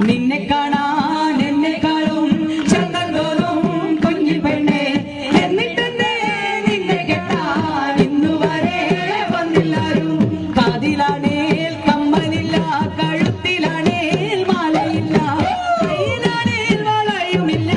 നിന്നെ കാണാൻ എന്നെക്കാളും ചന്തം തോന്നും കുഞ്ഞി പെണ്ണെ എന്നിട്ടെന്തേ നിന്നെ കെട്ടാൻ ഇന്നുവരെ വന്നില്ലാരും കാതിലാണേൽ കമ്മലില്ല കഴുത്തിലാണേൽ മാലയില്ല കയ്യിലാണേൽ വളയുമില്ല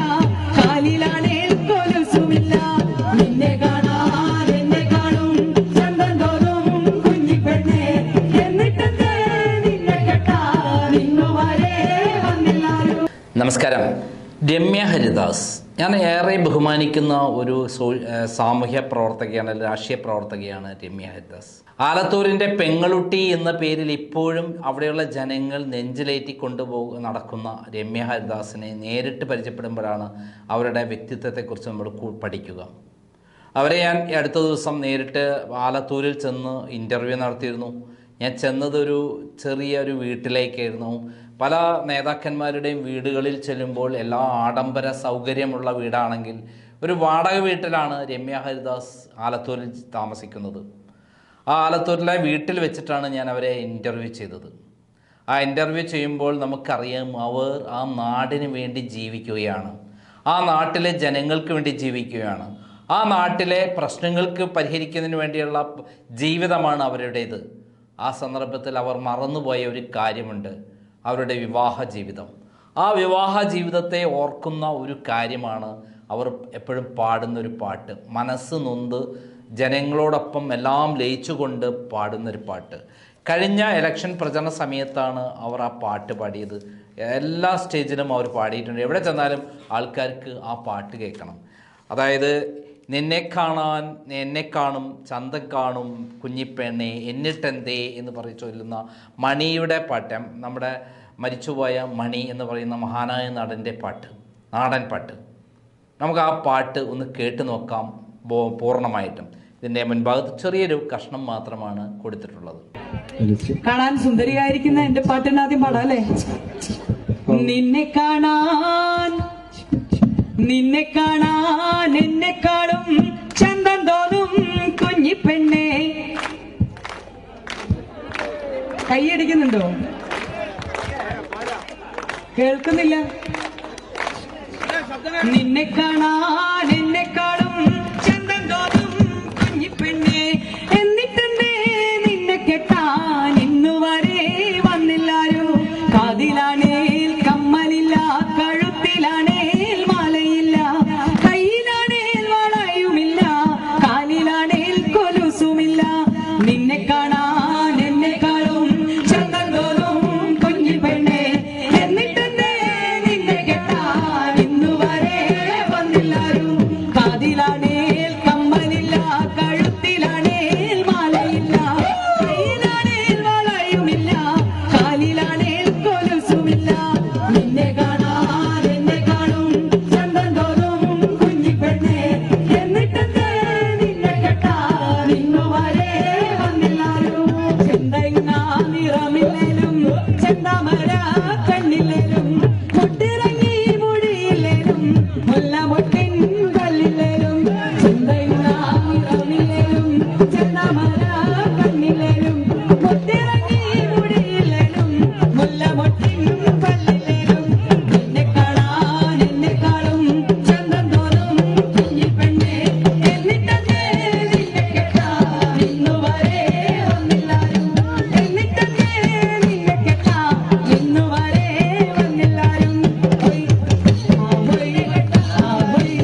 കാലിലാണേൽ കൊലുസുമില്ല നിന്നെ കാണാൻ എന്നെ കാണും ചന്തം തോന്നും കുഞ്ഞി പെണ്ണെ എന്നിട്ടെന്തേ നിന്നെ കെട്ടാൻ ഇന്നുവരെ വന്നില്ലാരും നമസ്കാരം രമ്യ ഹരിദാസ് ഞാൻ ഏറെ ബഹുമാനിക്കുന്ന ഒരു സോ ഏഹ് സാമൂഹ്യ പ്രവർത്തകയാണ് അല്ലെങ്കിൽ രാഷ്ട്രീയ പ്രവർത്തകയാണ് രമ്യ ഹരിദാസ് ആലത്തൂരിൻ്റെ പെങ്ങളുട്ടി എന്ന പേരിൽ ഇപ്പോഴും അവിടെയുള്ള ജനങ്ങൾ നെഞ്ചിലേറ്റി കൊണ്ടുപോകുക നടക്കുന്ന രമ്യ ഹരിദാസിനെ നേരിട്ട് പരിചയപ്പെടുമ്പോഴാണ് അവരുടെ വ്യക്തിത്വത്തെക്കുറിച്ച് നമ്മൾ കൂ- പഠിക്കുക അവരെ ഞാൻ ഈ അടുത്ത ദിവസം നേരിട്ട് ആലത്തൂരിൽ ചെന്ന് ഇൻ്റർവ്യൂ നടത്തിയിരുന്നു ഞാൻ ചെന്നതൊരു ചെറിയ ഒരു വീട്ടിലേക്കായിരുന്നു പല നേതാക്കന്മാരുടെയും വീടുകളിൽ ചെല്ലുമ്പോൾ എല്ലാ ആഡംബര സൗകര്യമുള്ള വീടാണെങ്കിൽ ഒരു വാടക വീട്ടിലാണ് രമ്യ ഹരിദാസ് ആലത്തൂരിൽ താമസിക്കുന്നത് ആ ആലത്തൂരിലെ വീട്ടിൽ വെച്ചിട്ടാണ് ഞാൻ അവരെ ഇൻ്റർവ്യൂ ചെയ്തത് ആ ഇൻ്റർവ്യൂ ചെയ്യുമ്പോൾ നമുക്കറിയാം അവർ ആ നാടിന് വേണ്ടി ജീവിക്കുകയാണ് ആ നാട്ടിലെ ജനങ്ങൾക്ക് വേണ്ടി ജീവിക്കുകയാണ് ആ നാട്ടിലെ പ്രശ്നങ്ങൾക്ക് പരിഹരിക്കുന്നതിന് വേണ്ടിയുള്ള ജീവിതമാണ് അവരുടേത് ആ സന്ദർഭത്തിൽ അവർ മറന്നുപോയ ഒരു കാര്യമുണ്ട് അവരുടെ വിവാഹ ജീവിതം ആ വിവാഹ ജീവിതത്തെ ഓർക്കുന്ന ഒരു കാര്യമാണ് അവർ എപ്പോഴും പാടുന്ന ഒരു പാട്ട് മനസ്സ് നൊന്ത് ജനങ്ങളോടൊപ്പം എല്ലാം ലയിച്ചുകൊണ്ട് പാടുന്നൊരു പാട്ട് കഴിഞ്ഞ ഇലക്ഷൻ പ്രചരണ സമയത്താണ് അവർ ആ പാട്ട് പാടിയത് എല്ലാ സ്റ്റേജിലും അവർ പാടിയിട്ടുണ്ട് എവിടെ ചെന്നാലും ആൾക്കാർക്ക് ആ പാട്ട് കേൾക്കണം അതായത് നിന്നെ കാണാൻ എന്നെ കാണും ചന്തം കാണും കുഞ്ഞിപ്പെണ്ണെ എന്നിട്ടെന്തേ എന്ന് പറയി ചൊല്ലുന്ന മണിയുടെ പാട്ട് നമ്മുടെ മരിച്ചുപോയ മണി എന്ന് പറയുന്ന മഹാനായ നടൻ്റെ പാട്ട് നാടൻ പാട്ട് നമുക്ക് ആ പാട്ട് ഒന്ന് കേട്ട് നോക്കാം ബോ- പൂർണ്ണമായിട്ടും ഇതിൻ്റെ മുൻഭാഗത്ത് ചെറിയൊരു കഷ്ണം മാത്രമാണ് കൊടുത്തിട്ടുള്ളത് കാണാൻ സുന്ദരിയായിരിക്കുന്ന എന്റെ പാട്ടിന് ആദ്യം പാടാം അല്ലേ നിന്നെ കാണാൻ നിന്നെ കാണാൻ എന്നെക്കാളും ചന്തം തോന്നും കുഞ്ഞി പെണ്ണെ കൈയടിക്കുന്നുണ്ടോ കേൾക്കുന്നില്ല നിന്നെ കാണാൻ എന്നെക്കാളും ചന്തം തോന്നും കുഞ്ഞി പെണ്ണെ എന്നിട്ടെന്തേ നിന്നെ കെട്ടാൻ ഇന്നുവരെ വന്നില്ലാരും കാതിലാണേൽ കമ്മലില്ല കഴുത്തിലാണേൽ മാലയില്ല കയ്യിലാണേൽ വളയുമില്ല കാലിലാണേൽ കൊലുസുമില്ല നിന്നെ കാണാൻ എന്നെക്കാളും ചന്തം തോന്നും കുഞ്ഞി പെണ്ണെ എന്നിട്ടെന്തേ നിന്നെ കെട്ടാൻ ഇന്നുവരെ വന്നില്ലാരും കാതിലാണേൽ കമ്മലില്ല കഴുത്തിലാണേൽ മാലയില്ല കയ്യിലാണേൽ വളയുമില്ല കാലിലാണേൽ കൊലുസുമില്ല നിന്നെ കാണാൻ എന്നെ കാണും ചന്തം തോന്നും കുഞ്ഞി പെണ്ണെ എന്നിട്ടെന്തേ നിന്നെ കെട്ടാൻ ഇന്നുവരെ വന്നില്ലാരും ചെന്തങ്ങാ നിറമില്ലേലും ചെന്താമര കണ്ണില്ലേലും മുട്ടിറങ്ങി മുടിയില്ലേലും മുല്ല മുട്ടിൻ കല്ലില്ലേലും ചെന്തങ്ങാ നിറമില്ലേലും ചെന്താമര കണ്ണില്ലേലും മുട്ടിറങ്ങി മുടിയില്ലേലും മുല്ല മുട്ടിൻ കല്ലില്ലേലും നിന്നെ കാണാൻ എന്നെക്കാളും ചന്തം തോന്നും കുഞ്ഞി പെണ്ണെ എന്നിട്ടേ നിന്നെ കെട്ടാൻ ഇന്നുവരെ വന്നില്ലാരും എന്നിട്ടേ നിന്നെ കെട്ടാൻ ഇന്നുവരെ വന്നില്ലാരും പോയി ആ പോയി ആ പോയി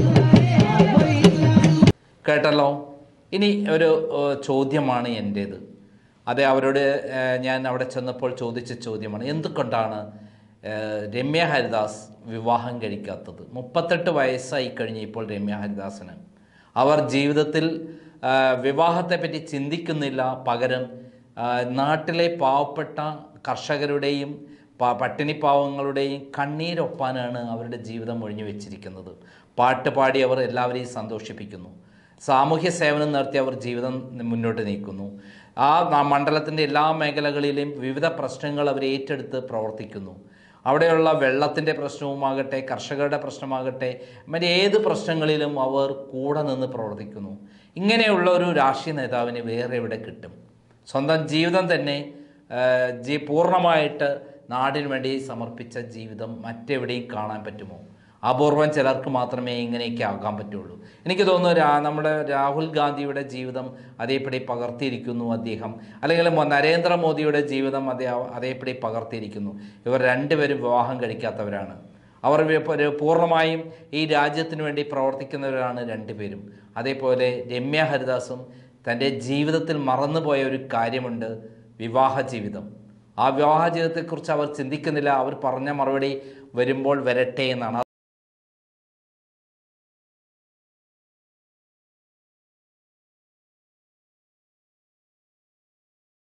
ആ പോയി കേട്ടല്ലോ ഇനി ഒരു ഏഹ്, ചോദ്യമാണ് എൻ്റേത് അതെ അവരോട് ഏഹ്, ഞാൻ അവിടെ ചെന്നപ്പോൾ ചോദിച്ച ചോദ്യമാണ് എന്തുകൊണ്ടാണ് ഏഹ്, രമ്യ ഹരിദാസ് വിവാഹം കഴിക്കാത്തത് മുപ്പത്തെട്ട് വയസ്സായി കഴിഞ്ഞ ഇപ്പോൾ രമ്യ ഹരിദാസിന് അവർ ജീവിതത്തിൽ ഏഹ്, വിവാഹത്തെപ്പറ്റി ചിന്തിക്കുന്നില്ല പകരം ഏഹ്, നാട്ടിലെ പാവപ്പെട്ട കർഷകരുടെയും പ- പട്ടിണിപ്പാവങ്ങളുടെയും കണ്ണീരൊപ്പാനാണ് അവരുടെ ജീവിതം ഒഴിഞ്ഞു വെച്ചിരിക്കുന്നത് പാട്ട് പാടി അവർ എല്ലാവരെയും സന്തോഷിപ്പിക്കുന്നു സാമൂഹ്യ സേവനം നടത്തി അവർ ജീവിതം മുന്നോട്ട് നീക്കുന്നു ആ ന- മണ്ഡലത്തിൻ്റെ എല്ലാ മേഖലകളിലെയും വിവിധ പ്രശ്നങ്ങൾ അവർ ഏറ്റെടുത്ത് പ്രവർത്തിക്കുന്നു അവിടെയുള്ള വെള്ളത്തിൻ്റെ പ്രശ്നവുമാകട്ടെ കർഷകരുടെ പ്രശ്നമാകട്ടെ മറ്റ് ഏത് പ്രശ്നങ്ങളിലും അവർ കൂടെ നിന്ന് പ്രവർത്തിക്കുന്നു ഇങ്ങനെയുള്ള ഒരു രാഷ്ട്രീയ നേതാവിന് വേറെ എവിടെ കിട്ടും സ്വന്തം ജീവിതം തന്നെ ആ, ജീ പൂർണ്ണമായിട്ട് നാടിനു വേണ്ടി സമർപ്പിച്ച ജീവിതം മറ്റെവിടെയും കാണാൻ പറ്റുമോ അപൂർവം ചിലർക്ക് മാത്രമേ ഇങ്ങനെയൊക്കെ ആകാൻ പറ്റുള്ളൂ എനിക്ക് തോന്നുന്നു രാ നമ്മുടെ രാഹുൽ ഗാന്ധിയുടെ ജീവിതം അതേപടി പകർത്തിയിരിക്കുന്നു അദ്ദേഹം അല്ലെങ്കിൽ മോ- നരേന്ദ്രമോദിയുടെ ജീവിതം അതേ അതേപടി പകർത്തിയിരിക്കുന്നു ഇവർ രണ്ടുപേരും വിവാഹം കഴിക്കാത്തവരാണ് അവർ വി- ഒരു പൂർണ്ണമായും ഈ രാജ്യത്തിന് വേണ്ടി പ്രവർത്തിക്കുന്നവരാണ് രണ്ടുപേരും അതേപോലെ രമ്യ ഹരിദാസും തൻ്റെ ജീവിതത്തിൽ മറന്നുപോയ ഒരു കാര്യമുണ്ട് വിവാഹ ജീവിതം ആ വിവാഹ ജീവിതത്തെക്കുറിച്ച് അവർ ചിന്തിക്കുന്നില്ല അവർ പറഞ്ഞ മറുപടി വരുമ്പോൾ വരട്ടെ എന്നാണ്